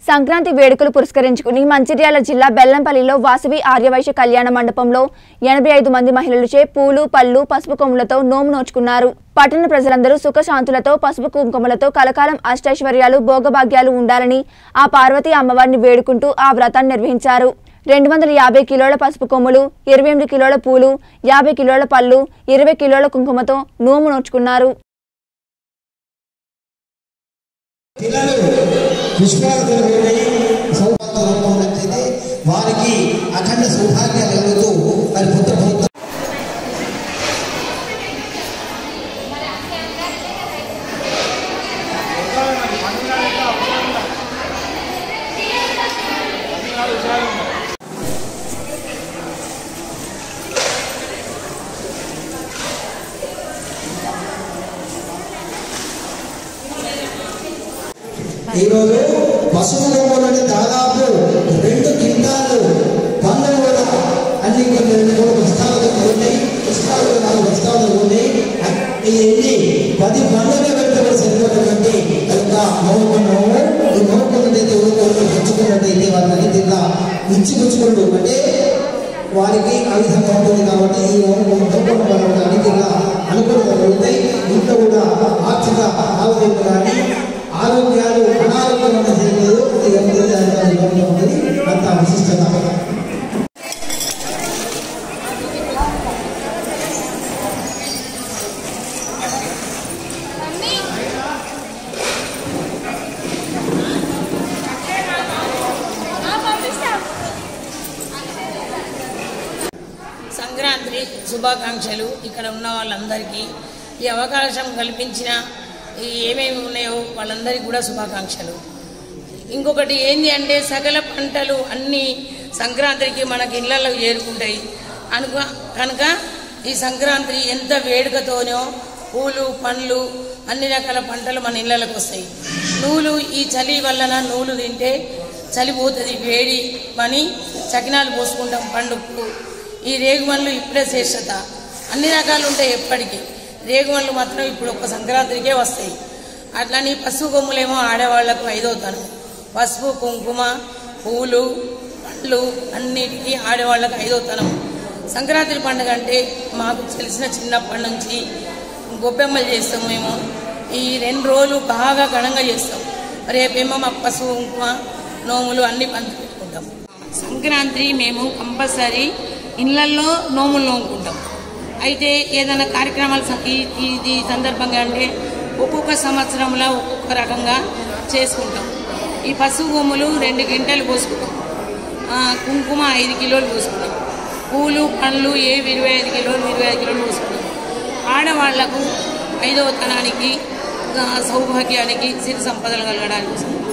సంక్రాంతి వేడుకలు పురస్కరించుకుని మంచిర్యాల జిల్లా బెల్లంపల్లిలో వాసవి ఆర్యవైశ్య కళ్యాణ మండపంలో ఎనభై ఐదు మంది మహిళలచే పూలు పళ్ళు పసుపు కొమ్ములతో నోము నోచుకున్నారు పట్టణ ప్రజలందరూ సుఖశాంతులతో పసుపు కుంకుమలతో కలకాలం అష్టైశ్వర్యాలు భోగభాగ్యాలు ఉండాలని ఆ పార్వతీ అమ్మవారిని వేడుకుంటూ ఆ వ్రతాన్ని నిర్వహించారు రెండు వందల యాభై కిలోల పసుపు కొమ్ములు ఇరవై ఎనిమిది కిలోల పూలు యాభై కిలోల పళ్ళు ఇరవై కిలోల కుంకుమతో నోము నోచుకున్నారు పిల్లలు పుష్పాలతో ఉన్నాయి సౌభాగ్య రూపం నచ్చితే వారికి అఖండ సౌభాగ్యాలు కలుగుతూ మరి పుత్ర పుత్ర ఈరోజు పశువు కొమ్ములని దాదాపు రెండు క్వింటాలు పండ్లు కూడా అన్ని కొన్ని రెండు మూడు బస్తాలు ఉన్నాయి బస్తాలు కూడా నాలుగు బస్తాలు ఉన్నాయి ఇవన్నీ పది పండుగ పెట్టుబడి సరిపోతున్నటువంటి యొక్క నవ్వుకున్నాము ఈ నవ్వుకున్నట్టయితే ఊరుకోవడం పుచ్చుకున్నట్టయితే వాళ్ళని తిన్నా ఇచ్చి పుచ్చుకుంటూ అంటే వారికి ఆ విధంగా ఉంటుంది కాబట్టి ఈ నవ్వుకోవడం వల్ల దానికి ఇలా అనుకూలంగా జరుగుతాయి ఇంట్లో కూడా ఆర్థిక ఆరోగ్యం కానీ ఆరోగ్యాలు అనారోగ్యం అనేది లేదు ఇది ఎంత ఉంటుంది అంత విశిష్టత సంక్రాంతి శుభాకాంక్షలు ఇక్కడ ఉన్న వాళ్ళందరికీ ఈ అవకాశం కల్పించిన ఈ ఏమేమి ఉన్నాయో వాళ్ళందరికీ కూడా శుభాకాంక్షలు ఇంకొకటి ఏంది అంటే సకల పంటలు అన్ని సంక్రాంతికి మనకి ఇళ్లలో చేరుకుంటాయి అనుక కనుక ఈ సంక్రాంతి ఎంత వేడుకతోనో పూలు పండ్లు అన్ని రకాల పంటలు మన ఇళ్లలోకి వస్తాయి నూలు ఈ చలి వలన నూలు తింటే చలి పోతుంది వేడి పని చకినాలు పోసుకుంటాం పండుగకు ఈ రేగుమల్లు ఇప్పుడే శ్రేష్టత అన్ని రకాలు ఉంటాయి ఎప్పటికీ రేగుమల్లు మాత్రం ఇప్పుడు ఒక సంక్రాంతికే వస్తాయి అట్లని పసుపు కొమ్ములేమో ఆడవాళ్లకు ఐదవుతాను పసుపు కుంకుమ పూలు పండ్లు అన్నిటికీ ఆడవాళ్ళకు ఐదవుతాను సంక్రాంతి పండుగ అంటే మాకు తెలిసిన చిన్నప్పటి నుంచి గొబ్బెమ్మలు చేస్తాం మేము ఈ రెండు రోజులు బాగా ఘనంగా చేస్తాం రేపేమో మాకు పసుపు కుంకుమ నోములు అన్ని పంచి పెట్టుకుంటాం సంక్రాంతి మేము కంపల్సరీ ఇళ్లల్లో నోములు నోముకుంటాం అయితే ఏదైనా కార్యక్రమాలు స- ఈ- ఇది సందర్భంగా అంటే ఒక్కొక్క సంవత్సరంలో ఒక్కొక్క రకంగా చేసుకుంటాం ఈ పసుపు కొమ్ములు రెండు గంటలు పోసుకుంటాం ఆ, కుంకుమ ఐదు కిలోలు పోసుకుంటాం పూలు పండ్లు ఏ ఇరవై ఐదు కిలోలు ఇరవై ఐదు కిలోలు పోసుకుంటాం ఆడవాళ్లకు ఐదవ తనానికి ఆ, సౌభాగ్యానికి సిరి సంపదలు కలగడానికి